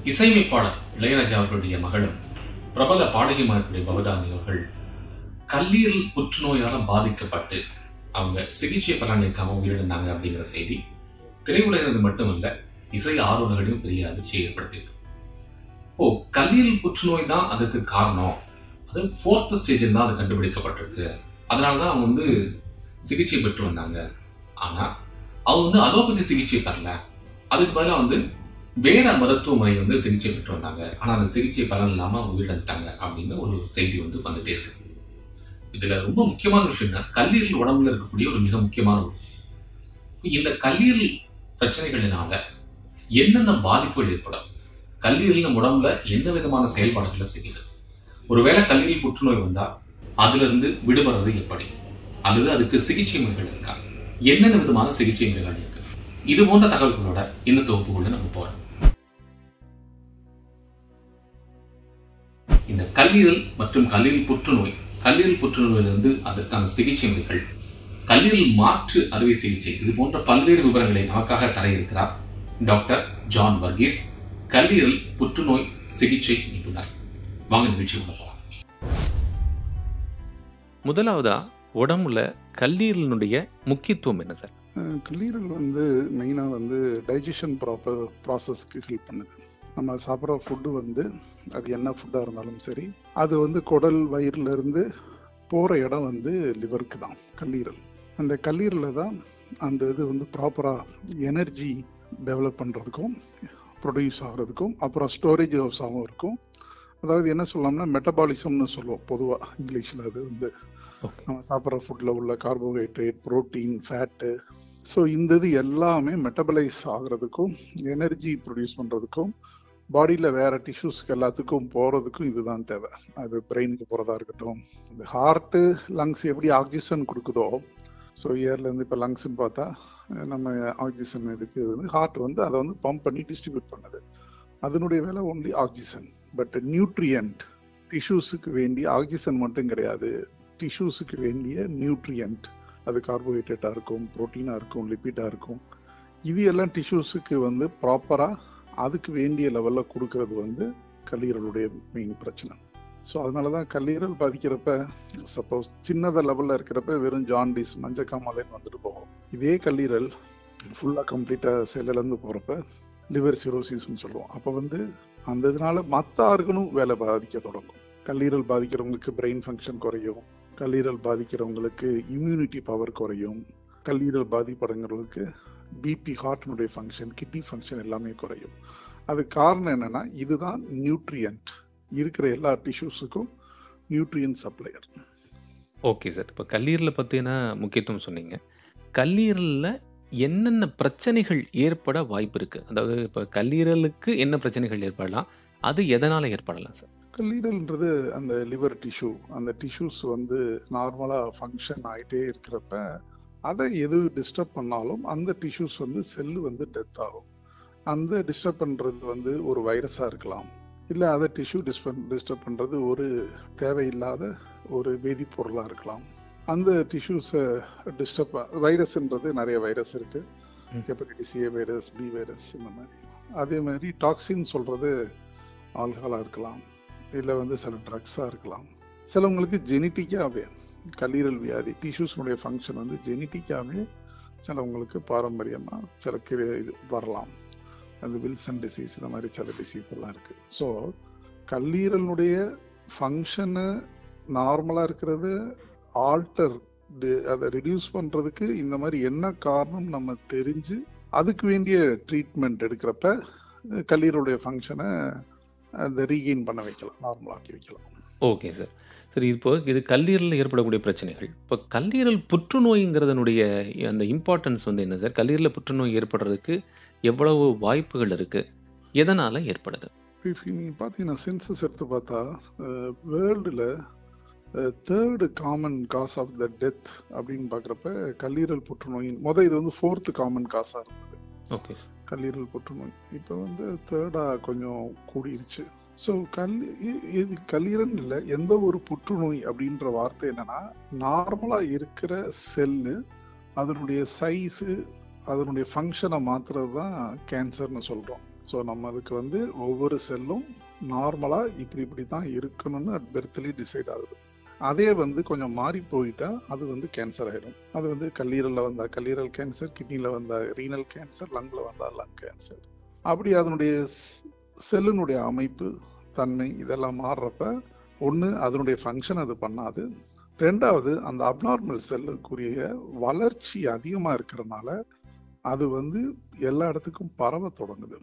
இசையமைப்பாளர் இளையராஜா அவர்களுடைய மகளும் பிரபல பாடகிமார்களுடைய பவதானி அவர்கள் கல்லீரல் புற்றுநோயால பாதிக்கப்பட்டு அவங்க சிகிச்சை பலனளிக்காம உயிரிழந்தாங்க அப்படிங்கிற செய்தி திரையுலகினது மட்டுமல்ல இசை ஆர்வலர்களையும் பெரிய அதிர்ச்சியை ஏற்படுத்தியிருக்கு ஓ கல்லீரல் புற்றுநோய் தான் அதுக்கு காரணம் அது ஃபோர்த் ஸ்டேஜில் தான் அது கண்டுபிடிக்கப்பட்டிருக்கு அதனால தான் அவங்க வந்து சிகிச்சை பெற்று வந்தாங்க ஆனா அவங்க வந்து அலோபதி சிகிச்சை பெறல அதுக்கு பதிலாக வந்து வேற மருத்துவமனை வந்து சிகிச்சை பெற்று வந்தாங்க ஆனா அந்த சிகிச்சை பலன் இல்லாம அவங்க உயிரிழந்துட்டாங்க அப்படின்னு ஒரு செய்தி வந்து வந்துட்டே இருக்கு இதுல ரொம்ப முக்கியமான விஷயம் என்ன கல்லீரல் உடம்புல இருக்கக்கூடிய ஒரு மிக முக்கியமான ஒரு இந்த கல்லீரல் பிரச்சனைகளினால என்னென்ன பாதிப்புகள் ஏற்படும் கல்லீரல் நம்ம உடம்புல என்ன விதமான செயல்பாடுகளை செய்யுது ஒருவேளை கல்லீரல் புற்றுநோய் வந்தா அதுல இருந்து விடுபடுறது எப்படி அல்லது அதுக்கு சிகிச்சை முறைகள் இருக்கா என்னென்ன விதமான சிகிச்சை முறைகள் இருக்கு இது போன்ற தகவல்களோட இந்த தொகுப்புக்குள்ள நம்ம போறோம் இந்த கல்லீரல் மற்றும் கல்லீரல் புற்றுநோய் கல்லீரல் புற்றுநோயிலிருந்து அதற்கான சிகிச்சை முறைகள் கல்லீரல் மாற்று அறுவை சிகிச்சை இது போன்ற பல்வேறு விவரங்களை நமக்காக தர இருக்கிறார் டாக்டர் ஜான் வர்கீஸ் கல்லீரல் புற்றுநோய் சிகிச்சை நிபுணர் வாங்க நிகழ்ச்சி உள்ள போலாம் முதலாவதா உடம்புல கல்லீரலினுடைய முக்கியத்துவம் என்ன சார் அஹ் கல்லீரல் வந்து மெயினாக வந்து டைஜஷன் ப்ராப்பர் ப்ராசஸ்க்கு ஹெல்ப் பண்ணுது நம்ம சாப்பிட்ற ஃபுட்டு வந்து அது என்ன ஃபுட்டாக இருந்தாலும் சரி அது வந்து குடல் வயிறுல இருந்து போகிற இடம் வந்து லிவருக்கு தான் கல்லீரல் அந்த கல்லீரலில் தான் அந்த இது வந்து ப்ராப்பராக எனர்ஜி டெவலப் பண்ணுறதுக்கும் ப்ரொடியூஸ் ஆகிறதுக்கும் அப்புறம் ஸ்டோரேஜ் ஹவுஸாகவும் இருக்கும் அதாவது என்ன சொல்லலாம்னா மெட்டபாலிசம்னு சொல்லுவோம் பொதுவாக இங்கிலீஷில் அது வந்து Okay. நம்ம சாப்பிட்ற ஃபுட்டில் உள்ள கார்போஹைட்ரேட் புரோட்டீன் ஃபேட்டு ஸோ இந்த இது எல்லாமே மெட்டபலைஸ் ஆகுறதுக்கும் எனர்ஜி ப்ரொடியூஸ் பண்ணுறதுக்கும் பாடியில் வேற டிஷ்யூஸ்க்கு எல்லாத்துக்கும் போகிறதுக்கும் இதுதான் தேவை அது பிரெயினுக்கு போகிறதா இருக்கட்டும் இந்த ஹார்ட்டு லங்ஸ் எப்படி ஆக்சிஜன் கொடுக்குதோ ஸோ இயர்லேருந்து இப்போ லங்ஸ்ன்னு பார்த்தா அஹ் நம்ம ஆக்சிஜன் இதுக்கு வந்து ஹார்ட் வந்து அதை வந்து பம்ப் பண்ணி டிஸ்ட்ரிபியூட் பண்ணுது அதனுடைய வேலை ஒன்லி ஆக்சிஜன் பட் நியூட்ரியன்ட் டிஷ்யூஸுக்கு வேண்டிய ஆக்சிஜன் மட்டும் கிடையாது டிஷ்யூஸுக்கு வேண்டிய நியூட்ரியன்ட் அது கார்போஹைட்ரேட்டாக இருக்கும் ப்ரோட்டீனாக இருக்கும் லிப்பிடாக இருக்கும் இது எல்லாம் டிஷ்யூஸுக்கு வந்து ப்ராப்பராக அதுக்கு வேண்டிய லெவலில் கொடுக்கறது வந்து கல்லீரலுடைய மெயின் பிரச்சனை ஸோ அதனால தான் கல்லீரல் பாதிக்கிறப்ப சப்போஸ் சின்னத லெவலில் இருக்கிறப்ப வெறும் ஜாண்டிஸ் மஞ்சக்காமலைன்னு வந்துட்டு போகும் இதே கல்லீரல் ஃபுல்லாக கம்ப்ளீட்டாக செல்லிலேருந்து போகிறப்ப லிவர் சிரோசிஸ்னு சொல்லுவோம் அப்போ வந்து அந்த இதனால மற்ற ஆர்கனும் வேலை பாதிக்க தொடங்கும் கல்லீரல் பாதிக்கிறவங்களுக்கு பிரெயின் ஃபங்க்ஷன் குறையும் கல்லீரல் பாதிக்கிறவங்களுக்கு இம்யூனிட்டி பவர் குறையும் கல்லீரல் பாதிப்படைங்கிறவங்களுக்கு பிபி ஹார்ட்டினுடைய ஃபங்க்ஷன் கிட்னி ஃபங்க்ஷன் எல்லாமே குறையும் அது காரணம் என்னன்னா இதுதான் நியூட்ரியன்ட் இருக்கிற எல்லா டிஷ்யூஸுக்கும் நியூட்ரியன் சப்ளையர் ஓகே சார் இப்போ கல்லீரலை பற்றின முக்கியத்துவம் சொன்னீங்க கல்லீரலில் என்னென்ன பிரச்சனைகள் ஏற்பட வாய்ப்பு இருக்கு அதாவது இப்போ கல்லீரலுக்கு என்ன பிரச்சனைகள் ஏற்படலாம் அது எதனால ஏற்படலாம் சார் கல்லீரல்ன்றது அந்த லிவர் டிஷ்யூ அந்த டிஷ்யூஸ் வந்து நார்மலாக ஃபங்க்ஷன் ஆகிட்டே இருக்கிறப்ப அதை எது டிஸ்டர்ப் பண்ணாலும் அந்த டிஷ்யூஸ் வந்து செல்லு வந்து டெத் ஆகும் அந்த டிஸ்டர்ப் பண்ணுறது வந்து ஒரு வைரஸாக இருக்கலாம் இல்லை அதை டிஷ்யூ டிஸ்டர்ப் டிஸ்டர்ப் பண்ணுறது ஒரு தேவையில்லாத ஒரு வேதிப்பொருளாக இருக்கலாம் அந்த டிஷ்யூஸை டிஸ்டர்ப் வைரஸ்ன்றது நிறைய வைரஸ் இருக்கு ம். Hepatitis A virus B virus இந்த மாதிரி அதே மாதிரி டாக்ஸின் சொல்றது ஆல்கஹாலாக இருக்கலாம் இல்லை வந்து சில ட்ரக்ஸாக இருக்கலாம் சிலவங்களுக்கு ஜெனட்டிக்காகவே கல்லீரல் வியாதி டிஷ்யூஸ்னுடைய ஃபங்க்ஷன் வந்து ஜெனட்டிக்காகவே சிலவங்களுக்கு பாரம்பரியமாக சில கிரி இது வரலாம் அந்த வில்சன் டிசீஸ் இந்த மாதிரி சில டிசீஸ் எல்லாம் இருக்கு ஸோ கல்லீரலுடைய ஃபங்க்ஷனு நார்மலாக இருக்கிறது ஆல்டர் அதை ரெடியூஸ் பண்ணுறதுக்கு இந்த மாதிரி என்ன காரணம் நம்ம தெரிஞ்சு அதுக்கு வேண்டிய ட்ரீட்மெண்ட் எடுக்கிறப்ப அஹ், கல்லீரலுடைய ஃபங்க்ஷனை அந்த ரீகெயின் பண்ண வைக்கலாம் நார்மலாக்கி வைக்கலாம் ஓகே சார் சரி இப்போ இது கல்லீரலில் ஏற்படக்கூடிய பிரச்சனைகள் இப்போ கல்லீரல் புற்றுநோய்ங்கிறதனுடைய அந்த இம்பார்ட்டன்ஸ் வந்து என்ன சார் கல்லீரலில் புற்றுநோய் ஏற்படுறதுக்கு எவ்வளவு வாய்ப்புகள் இருக்கு எதனால ஏற்படுது இப்போ நீங்கள் பார்த்தீங்கன்னா சென்சஸ் எடுத்து பார்த்தா வேர்ல்டில் third common cause of the death அப்படின்னு பார்க்குறப்ப கல்லீரல் புற்றுநோயின் முத இது வந்து ஃபோர்த்து காமன் காசாக இருந்தது ஓகே கல்லீரல் புற்றுநோய் இப்போ வந்து தேர்டாக கொஞ்சம் கூடிருச்சு ஸோ கல் இ- இது கல்லீரல் இல்லை எந்த ஒரு புற்றுநோய் அப்படின்ற வார்த்தை என்னன்னா நார்மலாக இருக்கிற செல்லு அதனுடைய சைஸு அதனுடைய ஃபங்க்ஷனை மாத்துறது தான் கேன்சர்னு சொல்கிறோம் ஸோ நம்ம அதுக்கு வந்து ஒவ்வொரு செல்லும் நார்மலாக இப்படி இப்படி தான் இருக்கணும்னு அட் பெர்த்லேயே டிசைட் ஆகுது அதே வந்து கொஞ்சம் மாறி போயிட்டா அது வந்து கேன்சர் ஆயிடும் அது வந்து கல்லீரலில் வந்தா கல்லீரல் கேன்சர் கிட்னியில் வந்தா ரீனல் கேன்சர் லங்கில் வந்தா லங் கேன்சர் அப்படி அதனுடைய செல்லினுடைய அமைப்பு தன்மை இதெல்லாம் மாறுறப்ப ஒன்று அதனுடைய ஃபங்க்ஷன் அது பண்ணாது ரெண்டாவது அந்த அப்நார்மல் செல்லுக்குரிய வளர்ச்சி அதிகமாக இருக்கிறதுனால அது வந்து எல்லா இடத்துக்கும் பரவ தொடங்குது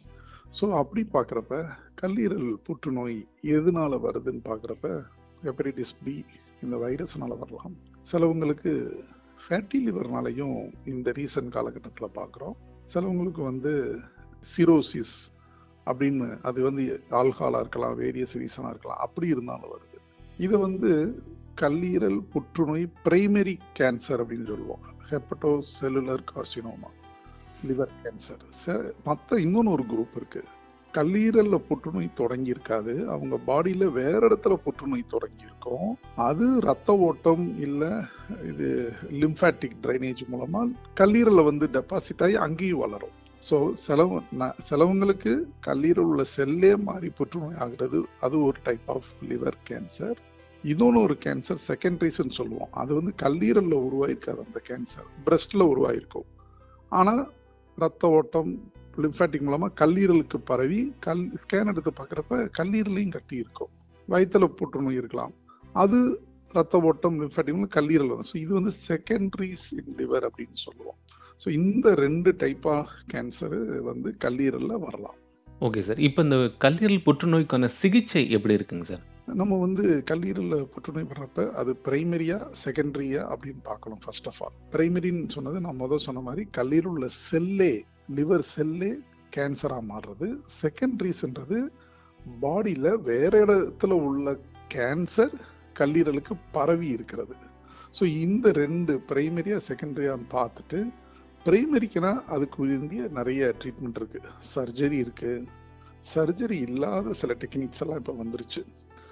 ஸோ அப்படி பார்க்குறப்ப கல்லீரல் புற்றுநோய் எதனால வருதுன்னு பார்க்குறப்ப ஹெப்படைட்டிஸ் பி இந்த வைரஸ்னால வரலாம் சிலவங்களுக்கு ஃபேட்டி லிவர்னாலையும் இந்த ரீசன்ட் காலகட்டத்தில் பார்க்குறோம் சிலவங்களுக்கு வந்து சிரோசிஸ் அப்படின்னு அது வந்து ஆல்காலாக இருக்கலாம் வேரியஸ் ரீசனாக இருக்கலாம் அப்படி இருந்தாலும் வருது இதை வந்து கல்லீரல் புற்றுநோய் பிரைமரி கேன்சர் அப்படின்னு சொல்லுவோம் hepatocellular carcinoma liver cancer மற்ற இன்னொன்று ஒரு குரூப் இருக்கு கல்லீரல்ல புற்றுநோய் தொடங்கி இருக்காது அவங்க பாடியில வேற இடத்துல புற்றுநோய் தொடங்கி இருக்கும் அது ரத்த ஓட்டம் இல்ல இது லிம்பாட்டிக் ட்ரைனேஜ் மூலமா கல்லீரல்ல வந்து டெபாசிட் ஆகி அங்கேயும் வளரும் ஸோ சிலவ சிலவங்களுக்கு கல்லீரல் உள்ள செல்லே மாறி புற்றுநோய் ஆகிறது அது ஒரு டைப் ஆஃப் லிவர் கேன்சர் இன்னொன்று ஒரு கேன்சர் செகண்டரிஸ்ன்னு சொல்லுவோம் அது வந்து கல்லீரல்ல உருவாயிருக்காது அந்த கேன்சர் பிரஸ்ட்ல உருவாயிருக்கும் ஆனா ரத்த ஓட்டம் லிம்பாட்டிக் மூலமா கல்லீரலுக்கு பரவி கல் ஸ்கேன் எடுத்து பார்க்குறப்ப கல்லீரலையும் கட்டி இருக்கும் வயிற்றுல புற்றுநோய் இருக்கலாம் அது ரத்த ஓட்டம் லிம்பாட்டிக் கல்லீரல் வந்து ஸோ இது வந்து செகண்டரிஸ் இன் லிவர் அப்படின்னு சொல்லுவோம் ஸோ இந்த ரெண்டு டைப் ஆஃப் கேன்சர் வந்து கல்லீரல்ல வரலாம் ஓகே சார் இப்போ இந்த கல்லீரல் புற்றுநோய்க்கான சிகிச்சை எப்படி இருக்குங்க சார் நம்ம வந்து கல்லீரலில் புற்றுநோய் வர்றப்ப அது பிரைமரியா செகண்டரியா அப்படின்னு பார்க்கணும் ஃபர்ஸ்ட் ஆஃப் ஆல் பிரைமரின்னு சொன்னது நான் முதல் சொன்ன மாதிரி கல்லீரல் உள்ள செல்லே லிவர் செல்லே கேன்சராக மாறுறது செகண்டரிஸ்ன்றது பாடியில் வேற இடத்துல உள்ள கேன்சர் கல்லீரலுக்கு பரவி இருக்கிறது ஸோ இந்த ரெண்டு பிரைமரியா செகண்டரியான்னு பார்த்துட்டு பிரைமரிக்குனா அதுக்கு வேண்டிய நிறைய ட்ரீட்மெண்ட் இருக்கு சர்ஜரி இருக்கு சர்ஜரி இல்லாத சில டெக்னிக்ஸ் எல்லாம் இப்போ வந்துருச்சு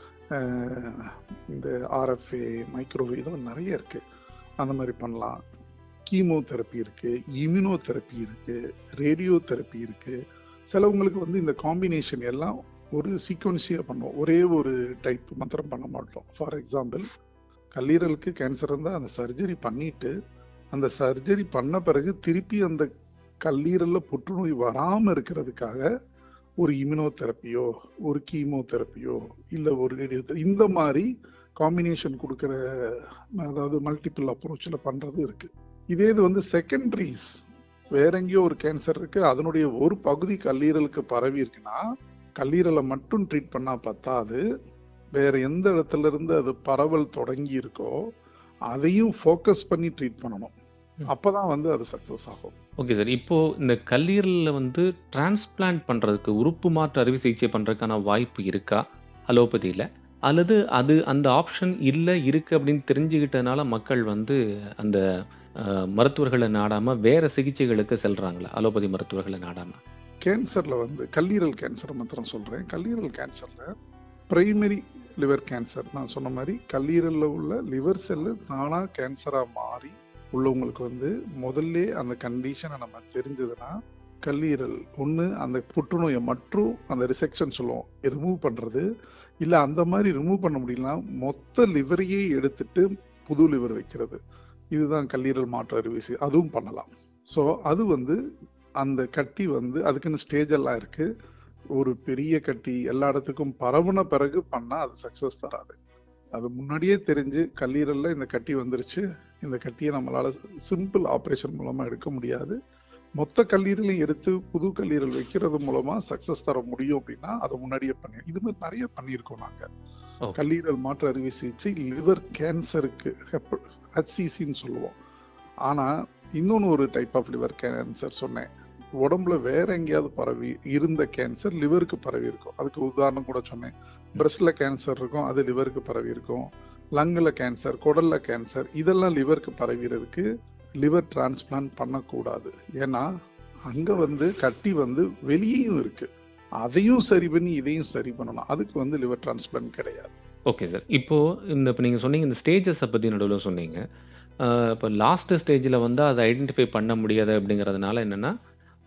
இந்த ஆர்எஃப்ஏ மைக்ரோவேவ் இதெல்லாம் நிறைய இருக்கு அந்த மாதிரி பண்ணலாம் கீமோ தெரப்பி இருக்கு இம்யூனோ தெரப்பி இருக்கு ரேடியோ தெரப்பி இருக்கு சிலவங்களுக்கு வந்து இந்த காம்பினேஷன் எல்லாம் ஒரு சீக்வன்சியா பண்ணுவோம் ஒரே ஒரு டைப் மாத்திரம் பண்ண மாட்டோம் ஃபார் எக்ஸாம்பிள் கல்லீரலுக்கு கேன்சர் இருந்தால் அந்த சர்ஜரி பண்ணிட்டு அந்த சர்ஜரி பண்ண பிறகு திருப்பி அந்த கல்லீரல்ல புற்றுநோய் வராம இருக்கிறதுக்காக ஒரு இம்யூனோ தெரப்பியோ ஒரு கீமோ தெரப்பியோ இல்லை ஒரு ரேடியோ இந்த மாதிரி காம்பினேஷன் கொடுக்குற அதாவது மல்டிபிள் அப்ரோச்சில் பண்ணுறது இருக்கு இதே இது வந்து செகண்டரிஸ் வேற எங்கேயோ ஒரு கேன்சர் இருக்கு அதனுடைய ஒரு பகுதி கல்லீரலுக்கு பரவி இருக்குன்னா கல்லீரலை மட்டும் ட்ரீட் பண்ணா பத்தாது வேற எந்த இடத்துல இருந்து அது பரவல் தொடங்கி இருக்கோ அதையும் ஃபோக்கஸ் பண்ணி ட்ரீட் பண்ணணும் அப்பதான் வந்து அது சக்சஸ் ஆகும் ஓகே சார் இப்போ இந்த கல்லீரலில் வந்து டிரான்ஸ்பிளான்ட் பண்றதுக்கு உறுப்பு மாற்று அறுவை சிகிச்சை பண்றதுக்கான வாய்ப்பு இருக்கா அலோபதியில் அல்லது அது அந்த ஆப்ஷன் இல்லை இருக்கு அப்படின்னு தெரிஞ்சுக்கிட்டதுனால மக்கள் வந்து அந்த மருத்துவர்களை நாடாம வேற சிகிச்சைகளுக்கு செல்றாங்களா அலோபதி மருத்துவர்களை நாடாம கேன்சர்ல வந்து கல்லீரல் கேன்சர் மாத்திரம் சொல்றேன் கல்லீரல் கேன்சர்ல பிரைமரி லிவர் கேன்சர் நான் சொன்ன மாதிரி கல்லீரல்ல உள்ள லிவர் செல்லு தானா கேன்சரா மாறி உள்ளவங்களுக்கு வந்து முதல்ல அந்த கண்டிஷனை நம்ம தெரிஞ்சதுன்னா கல்லீரல் ஒன்று அந்த புற்றுநோயை மற்றும் அந்த ரிசெக்ஷன் சொல்லுவோம் ரிமூவ் பண்ணுறது இல்லை அந்த மாதிரி ரிமூவ் பண்ண முடியலனா மொத்த லிவரையே எடுத்துட்டு புது லிவர் வைக்கிறது இதுதான் கல்லீரல் மாற்று அறுவை அதுவும் பண்ணலாம் ஸோ அது வந்து அந்த கட்டி வந்து அதுக்குன்னு ஸ்டேஜ் எல்லாம் இருக்கு ஒரு பெரிய கட்டி எல்லா இடத்துக்கும் பரவுன பிறகு பண்ணா அது சக்சஸ் தராது அது முன்னாடியே தெரிஞ்சு கல்லீரல்ல இந்த கட்டி வந்துருச்சு இந்த கட்டியை நம்மளால சிம்பிள் ஆப்ரேஷன் மூலமா எடுக்க முடியாது மொத்த கல்லீரலையும் எடுத்து புது கல்லீரல் வைக்கிறது மூலமா சக்சஸ் தர முடியும் அப்படின்னா அதை முன்னாடியே பண்ணி இது மாதிரி நிறைய பண்ணியிருக்கோம் நாங்க கல்லீரல் மாற்று அறுவை சிகிச்சை லிவர் கேன்சருக்கு ஹச்சிசின்னு சொல்லுவோம் ஆனா இன்னொன்னு ஒரு டைப் ஆஃப் லிவர் கேன்சர் சொன்னேன் உடம்புல வேற எங்கேயாவது பரவி இருந்த கேன்சர் லிவருக்கு பரவி இருக்கும் அதுக்கு உதாரணம் கூட சொன்னேன் பிரஸ்ட்ல கேன்சர் இருக்கும் அது லிவருக்கு பரவி இருக்கும் லங்ல கேன்சர் குடல்ல கேன்சர் இதெல்லாம் லிவருக்கு பரவிறதுக்கு லிவர் டிரான்ஸ்பிளான்ட் பண்ணக்கூடாது ஏன்னா அங்க வந்து கட்டி வந்து வெளியேயும் இருக்கு அதையும் சரி பண்ணி இதையும் சரி பண்ணணும் அதுக்கு வந்து லிவர் டிரான்ஸ்பிளான்ட் கிடையாது ஓகே சார் இப்போ இந்த இப்போ நீங்கள் சொன்னீங்க இந்த ஸ்டேஜஸை பற்றி நடுவில் சொன்னீங்க இப்போ லாஸ்ட் ஸ்டேஜில் வந்து அதை ஐடென்டிஃபை பண்ண முடியாது அப்படிங்கிறதுனால என்னென்னா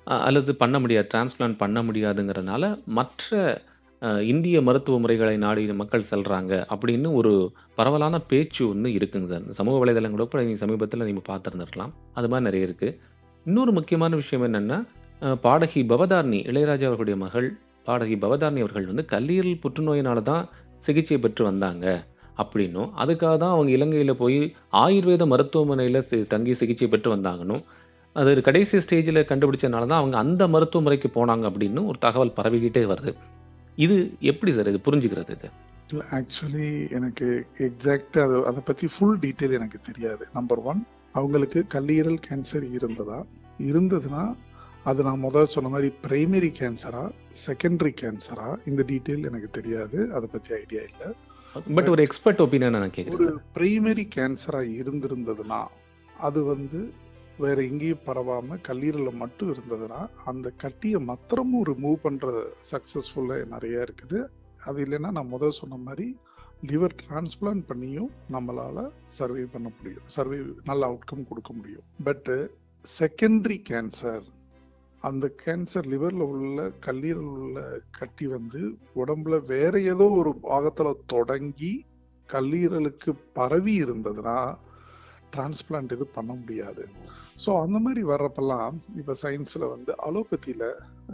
அ- அல்லது பண்ண முடியாது டிரான்ஸ்பிளான்ட் பண்ண முடியாதுங்கிறதுனால மற்ற அஹ், இந்திய மருத்துவ முறைகளை நாடி மக்கள் செல்றாங்க அப்படின்னு ஒரு பரவலான பேச்சு ஒன்று இருக்குங்க சார் சமூக வலைதளங்களோட கூட நீ சமீபத்தில் நீங்கள் பார்த்துருந்துருக்கலாம் அது மாதிரி நிறைய இருக்கு இன்னொரு முக்கியமான விஷயம் என்னன்னா அஹ், பாடகி பவதாரணி இளையராஜா அவர்களுடைய மகள் பாடகி பவதாரணி அவர்கள் வந்து கல்லீரல் புற்றுநோயினால தான் சிகிச்சை பெற்று வந்தாங்க அப்படின்னும் அதுக்காக தான் அவங்க இலங்கையில் போய் ஆயுர்வேத மருத்துவமனையில் தங்கி சிகிச்சை பெற்று வந்தாங்கன்னும் அது ஒரு கடைசி ஸ்டேஜில் கண்டுபிடிச்சதுனால தான் அவங்க அந்த மருத்துவ முறைக்கு போனாங்க அப்படின்னு ஒரு தகவல் பரவிக்கிட்டே வருது இது எப்படி சார் இது புரிஞ்சுக்கிறது இது இல்லை ஆக்சுவலி எனக்கு எக்ஸாக்டாக அது அதை பற்றி ஃபுல் டீட்டெயில் எனக்கு தெரியாது நம்பர் ஒன் அவங்களுக்கு கல்லீரல் கேன்சர் இருந்ததா இருந்ததுன்னா அது நான் முதல்ல சொன்ன மாதிரி பிரைமரி கேன்சரா செகண்டரி கேன்சரா இந்த டீட்டெயில் எனக்கு தெரியாது அதை பற்றி ஐடியா இல்லை பட் ஒரு எக்ஸ்பர்ட் ஒப்பீனியன் நான் ஒரு கேட்குறேன் பிரைமரி கேன்சரா இருந்திருந்ததுன்னா அது வந்து வேற எங்கேயும் பரவாம கல்லீரல்ல மட்டும் இருந்ததுன்னா அந்த கட்டியை மாத்திரமும் ரிமூவ் பண்ற சக்சஸ்ஃபுல்லா நிறைய இருக்குது அது இல்லைன்னா நான் முதல் சொன்ன மாதிரி லிவர் டிரான்ஸ்பிளான்ட் பண்ணியும் நம்மளால சர்வை பண்ண முடியும் சர்வை நல்ல அவுட்கம் கொடுக்க முடியும் பட் செகண்டரி கேன்சர் அந்த கேன்சர் லிவர்ல உள்ள கல்லீரல் உள்ள கட்டி வந்து உடம்புல வேற ஏதோ ஒரு பாகத்துல தொடங்கி கல்லீரலுக்கு பரவி இருந்ததுன்னா டிரான்ஸ்பிளான்ட் இது பண்ண முடியாது ஸோ அந்த மாதிரி வர்றப்பெல்லாம் இப்போ சயின்ஸில் வந்து அலோபதியில்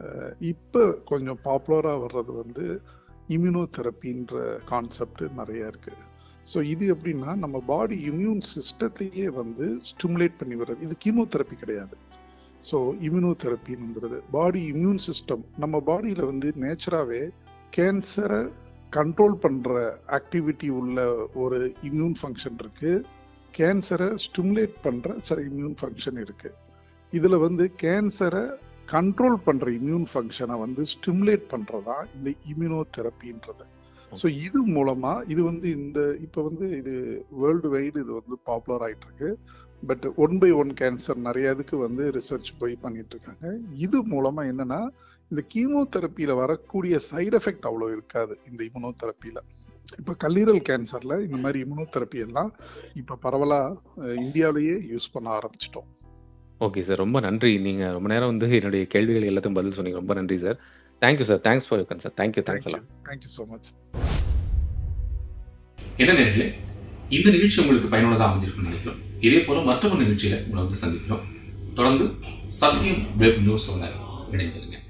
இப்போ கொஞ்சம் பாப்புலராக வர்றது வந்து இம்யூனோதெரப்பின்ற கான்செப்ட் நிறைய இருக்கு ஸோ இது எப்படின்னா நம்ம பாடி இம்யூன் சிஸ்டத்தையே வந்து ஸ்டிமுலேட் பண்ணி வர்றது இது கீமோதெரப்பி கிடையாது ஸோ இம்யூனோதெரப்பின்னுங்கிறது பாடி இம்யூன் சிஸ்டம் நம்ம பாடியில் வந்து நேச்சராகவே கேன்சரை கண்ட்ரோல் பண்ணுற ஆக்டிவிட்டி உள்ள ஒரு இம்யூன் ஃபங்க்ஷன் இருக்கு கேன்சரை ஸ்டிமுலேட் பண்ணுற சில இம்யூன் ஃபங்க்ஷன் இருக்கு இதில் வந்து கேன்சரை கண்ட்ரோல் பண்ணுற இம்யூன் ஃபங்க்ஷனை வந்து ஸ்டிமுலேட் பண்ணுறதா இந்த இம்யூனோதெரப்பின்றது ஸோ இது மூலமா இது வந்து இந்த இப்போ வந்து இது வேர்ல்டு வைடு இது வந்து பாப்புலர் ஆயிட்டு இருக்கு but one by one cancer நிறைய இதுக்கு வந்து ரிசர்ச் போய் பண்ணிட்டு இருக்காங்க இது மூலமா என்னன்னா இந்த கீமோதெரப்பியில வரக்கூடிய சைடு எஃபெக்ட் அவ்வளோ இருக்காது இந்த இம்யூனோதெரப்பியில இப்ப கல்லீரல் கேன்சர்ல இந்த மாதிரி இம்யூனோதெரப்பி எல்லாம் இப்ப பரவலா அஹ், இந்தியாவிலேயே யூஸ் பண்ண ஆரம்பிச்சிட்டோம் ஓகே சார் ரொம்ப நன்றி நீங்கள் ரொம்ப நேரம் வந்து என்னுடைய கேள்விகள் எல்லாத்துக்கும் பதில் சொன்னீங்க ரொம்ப நன்றி sir thank you sir thanks for you sir thank you thanks எல்லாம் தேங்க்யூ ஸோ மச் என்ன நேர்களே இந்த நிகழ்ச்சி உங்களுக்கு பயனுள்ளதாக அமைஞ்சிருக்கும்னு நினைக்கிறோம் இதே போல மற்றொரு நிகழ்ச்சியில உங்களை வந்து சந்திக்கிறோம் தொடர்ந்து சத்தியம் வெப் நியூஸோட இணைஞ்சிருங்க